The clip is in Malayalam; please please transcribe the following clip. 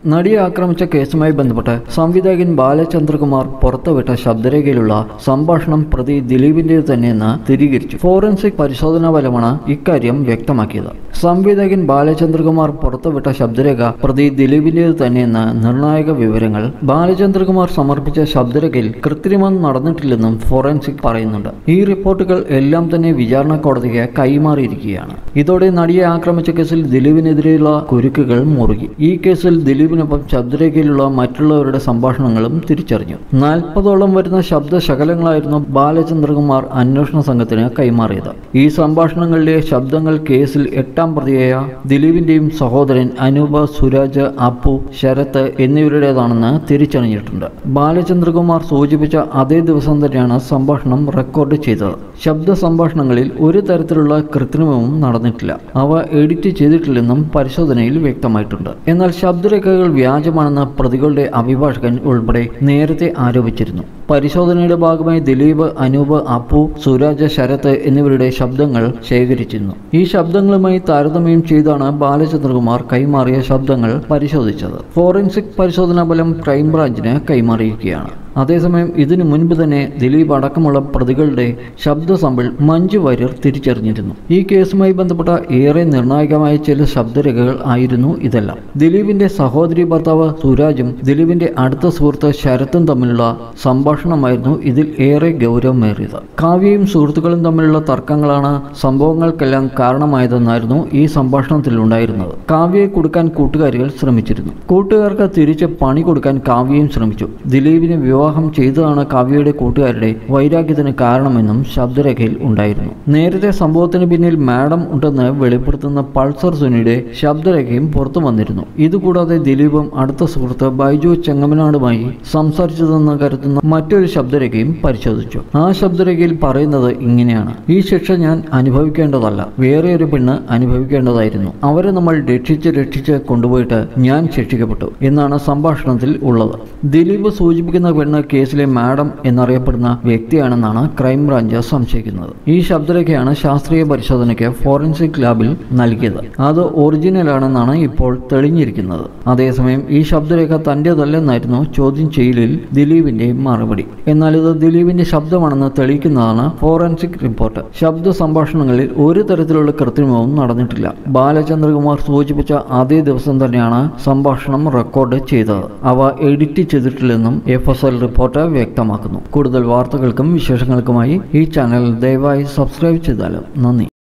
നടിയെ ആക്രമിച്ച കേസുമായി ബന്ധപ്പെട്ട് സംവിധായകൻ ബാലചന്ദ്രകുമാർ പുറത്തുവിട്ട ശബ്ദരേഖയിലുള്ള സംഭാഷണം പ്രതി ദിലീപിന്റേത് തന്നെയെന്ന് സ്ഥിരീകരിച്ചു ഫോറൻസിക് പരിശോധനാ ഫലമാണ് ഇക്കാര്യം വ്യക്തമാക്കിയത് സംവിധായകൻ ബാലചന്ദ്രകുമാർ പുറത്തുവിട്ട ശബ്ദരേഖ പ്രതി ദിലീപിന്റേത് തന്നെയെന്ന് നിർണായക വിവരങ്ങൾ ബാലചന്ദ്രകുമാർ സമർപ്പിച്ച ശബ്ദരേഖയിൽ കൃത്രിമം നടന്നിട്ടില്ലെന്നും ഫോറൻസിക് പറയുന്നുണ്ട് ഈ റിപ്പോർട്ടുകൾ എല്ലാം തന്നെ വിചാരണ കോടതിക്ക് കൈമാറിയിരിക്കുകയാണ് ഇതോടെ നടിയെ ആക്രമിച്ച കേസിൽ ദിലീപിനെതിരെയുള്ള കുരുക്കുകൾ മുറുകി ഈ കേസിൽ ദിലീപിനൊപ്പം ശബ്ദരേഖയിലുള്ള മറ്റുള്ളവരുടെ സംഭാഷണങ്ങളും തിരിച്ചറിഞ്ഞു നാൽപ്പതോളം വരുന്ന ശബ്ദ ശകലങ്ങളായിരുന്നു ബാലചന്ദ്രകുമാർ അന്വേഷണ സംഘത്തിന് കൈമാറിയത് ഈ സംഭാഷണങ്ങളിലെ ശബ്ദങ്ങൾ കേസിൽ എട്ടാം പ്രതിയായ ദിലീപിന്റെയും സഹോദരൻ അനൂപ സുരാജ് അപ്പു ശരത്ത് എന്നിവരുടേതാണെന്ന് തിരിച്ചറിഞ്ഞിട്ടുണ്ട് ബാലചന്ദ്രകുമാർ സൂചിപ്പിച്ച അതേ ദിവസം തന്നെയാണ് സംഭാഷണം റെക്കോർഡ് ചെയ്തത് ശബ്ദ സംഭാഷണങ്ങളിൽ ഒരു തരത്തിലുള്ള കൃത്രിമവും നടന്നിട്ടില്ല അവ എഡിറ്റ് ചെയ്തിട്ടില്ലെന്നും പരിശോധനയിൽ വ്യക്തമായിട്ടുണ്ട് എന്നാൽ ശബ്ദരേഖകൾ വ്യാജമാണെന്ന് പ്രതികളുടെ അഭിഭാഷകൻ ഉൾപ്പെടെ നേരത്തെ ആരോപിച്ചിരുന്നു പരിശോധനയുടെ ഭാഗമായി ദിലീപ് അനൂപ് അപ്പു സുരാജ് ശരത്ത് എന്നിവരുടെ ശബ്ദങ്ങൾ ശേഖരിച്ചിരുന്നു ഈ ശബ്ദങ്ങളുമായി താരതമ്യം ചെയ്താണ് ബാലചന്ദ്രകുമാർ കൈമാറിയ ശബ്ദങ്ങൾ പരിശോധിച്ചത് ഫോറൻസിക് പരിശോധനാ ഫലം ക്രൈംബ്രാഞ്ചിന് കൈമാറിയിരിക്കുകയാണ് അതേസമയം ഇതിനു മുൻപ് തന്നെ ദിലീപ് അടക്കമുള്ള പ്രതികളുടെ ശബ്ദ സാമ്പിൾ മഞ്ജു വാര്യർ തിരിച്ചറിഞ്ഞിരുന്നു ഈ കേസുമായി ബന്ധപ്പെട്ട ഏറെ നിർണായകമായ ചില ശബ്ദരേഖകൾ ആയിരുന്നു ഇതെല്ലാം ദിലീപിന്റെ സഹോദരി ഭർത്താവ് സുരാജും ദിലീപിന്റെ അടുത്ത സുഹൃത്ത് ശരത്തും തമ്മിലുള്ള സംഭാഷണമായിരുന്നു ഇതിൽ ഏറെ ഗൗരവമേറിയത് കാവ്യയും സുഹൃത്തുക്കളും തമ്മിലുള്ള തർക്കങ്ങളാണ് സംഭവങ്ങൾക്കെല്ലാം കാരണമായതെന്നായിരുന്നു ഈ സംഭാഷണത്തിൽ ഉണ്ടായിരുന്നത് കാവ്യയെ കൊടുക്കാൻ കൂട്ടുകാരികൾ ശ്രമിച്ചിരുന്നു കൂട്ടുകാർക്ക് തിരിച്ച് പണി കൊടുക്കാൻ കാവ്യയും ശ്രമിച്ചു ദിലീപിനെ വിവാഹം ചെയ്തതാണ് കാവ്യയുടെ കൂട്ടുകാരുടെ വൈരാഗ്യത്തിന് കാരണമെന്നും ശബ്ദരേഖയിൽ ഉണ്ടായിരുന്നു നേരത്തെ സംഭവത്തിന് പിന്നിൽ മാഡം ഉണ്ടെന്ന് വെളിപ്പെടുത്തുന്ന പൾസർ സുനിയുടെ ശബ്ദരേഖയും പുറത്തു വന്നിരുന്നു ഇതുകൂടാതെ ദിലീപും അടുത്ത സുഹൃത്ത് ബൈജു ചെങ്ങമനാടുമായി സംസാരിച്ചതെന്ന് കരുതുന്ന മറ്റൊരു ശബ്ദരേഖയും പരിശോധിച്ചു ആ ശബ്ദരേഖയിൽ പറയുന്നത് ഇങ്ങനെയാണ് ഈ ശിക്ഷ ഞാൻ അനുഭവിക്കേണ്ടതല്ല വേറെ ഒരു പെണ്ണ് അനുഭവിക്കേണ്ടതായിരുന്നു അവരെ നമ്മൾ രക്ഷിച്ച് രക്ഷിച്ച് കൊണ്ടുപോയിട്ട് ഞാൻ ശിക്ഷിക്കപ്പെട്ടു എന്നാണ് സംഭാഷണത്തിൽ ഉള്ളത് ദിലീപ് സൂചിപ്പിക്കുന്ന പെണ്ണ് കേസിലെ മാഡം എന്നറിയപ്പെടുന്ന വ്യക്തിയാണെന്നാണ് ക്രൈംബ്രാഞ്ച് സംശയിക്കുന്നത് ഈ ശബ്ദരേഖയാണ് ശാസ്ത്രീയ പരിശോധനയ്ക്ക് ഫോറൻസിക് ലാബിൽ നൽകിയത് അത് ഒറിജിനലാണെന്നാണ് ഇപ്പോൾ തെളിഞ്ഞിരിക്കുന്നത് അതേസമയം ഈ ശബ്ദരേഖ തന്റേതല്ലെന്നായിരുന്നു ചോദ്യം ചെയ്യലിൽ ദിലീപിന്റെ മറുപടി എന്നാൽ ഇത് ദിലീപിന്റെ ശബ്ദമാണെന്ന് തെളിയിക്കുന്നതാണ് ഫോറൻസിക് റിപ്പോർട്ട് ശബ്ദ സംഭാഷണങ്ങളിൽ ഒരു തരത്തിലുള്ള കൃത്രിമവും നടന്നിട്ടില്ല ബാലചന്ദ്രകുമാർ സൂചിപ്പിച്ച അതേ ദിവസം തന്നെയാണ് സംഭാഷണം റെക്കോർഡ് ചെയ്തത് അവ എഡിറ്റ് ചെയ്തിട്ടില്ലെന്നും എഫ് എസ് എൽ റിപ്പോർട്ട് വ്യക്തമാക്കുന്നു കൂടുതൽ വാർത്തകൾക്കും വിശേഷങ്ങൾക്കുമായി ഈ ചാനൽ ദയവായി സബ്സ്ക്രൈബ് ചെയ്താലും നന്ദി